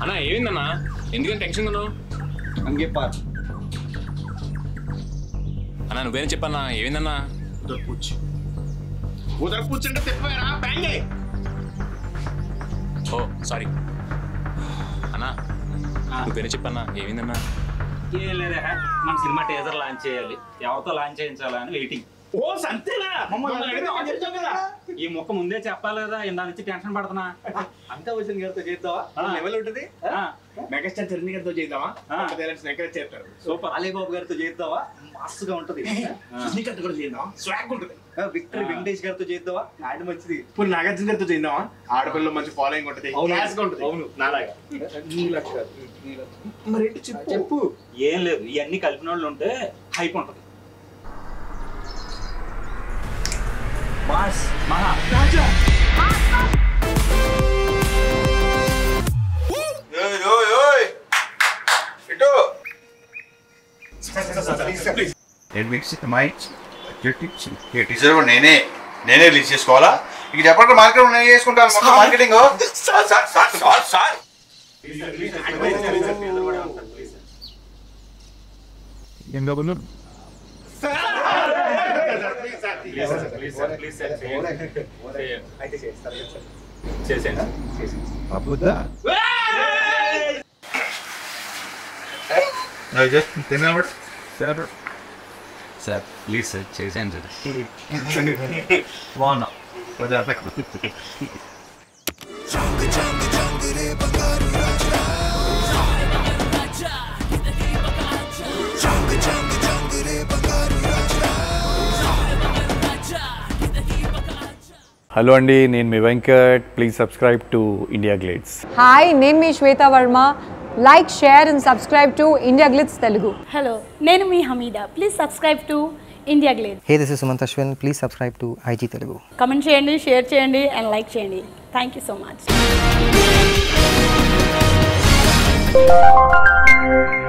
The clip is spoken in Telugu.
అన్నా ఏమైందన్నా ఎందుకని టెన్షన్ ఉన్నావు ಹಂಗೆ ಪಾರ್ అన్నా నువ్వేం చెప్పన్నా ఏమైందన్నా ఉదర్ పూచ్ ఉదర్ పూచ్ అంటే తిప్పవేరా బ్యాంగే ఓ సారీ అన్నా నువ్వేనే చెప్పన్నా ఏమైందన్నా ఏం లేదా మన సినిమా టీజర్ లాంచ్ చేయాలి ఎవరితో లాంచ్ చేయించాలా అని వెయిటింగ్ ఓ సంతేనా మమ్మల్ని అడిగితే మాకు చెప్తాం కదా ఈ మొక్క ముందే చెప్పాలి కదా ఇందా నుంచి టెన్షన్ పడుతున్నా అమితాబ్ బచ్చన్ గారితో చేద్దావా ఆ. లెవెల్ ఉంటుంది ఆ, మెగాస్టార్ చిరంజీవి గారితో చేద్దామా ఆ. పేరెంట్స్ ఎంకరేజ్ చేస్తారు సూపర్ అలీబాబు గారితో చేద్దావా మస్తుగా ఉంటది సునీల్ గారితో కూడా చేద్దాం స్వాగ్ ఉంటుంది విక్టరీ ఆ. వెంకటేష్ గారితో చేద్దావా ఆయన మంచిది ఇప్పుడు నాగార్జున గారితో చేద్దామా ఆడపిల్ల మంచి ఫాలోయింగ్ ఉంటుంది అవును. క్లాస్ గా ఉంటుంది అవును. నాలాగా మరి ఏంటి చెప్పు చెప్పు ఏం లేదు ఇవన్నీ కలిపిన వాళ్ళు ఉంటే హైప్ ఉంటది మాస్ మహా నేను మీకు మై టీచర్ నేనే నేనే రిలీజ్ చేసుకోవాలా ఇక చెప్పండి మార్కెట్ నేనే చేసుకుంటాను మొత్తం marketing sir sir sir sir sir చేసేయండి జస్ట్ తినబట్ సార్ ప్లీజ్ సార్ చేసేయండి బాగున్నా హలో అండి నేను మీ Venkat please subscribe to India Glitz hi నేను మీ Shweta Varma like share and subscribe to India Glitz Telugu hello నేను మీ Hameeda please subscribe to India Glitz Hey, this is Sumant Ashwin. Please subscribe to IG Telugu. Comment చేయండి షేర్ చేయండి అండ్ లైక్ చేయండి థ్యాంక్ యూ సో మచ్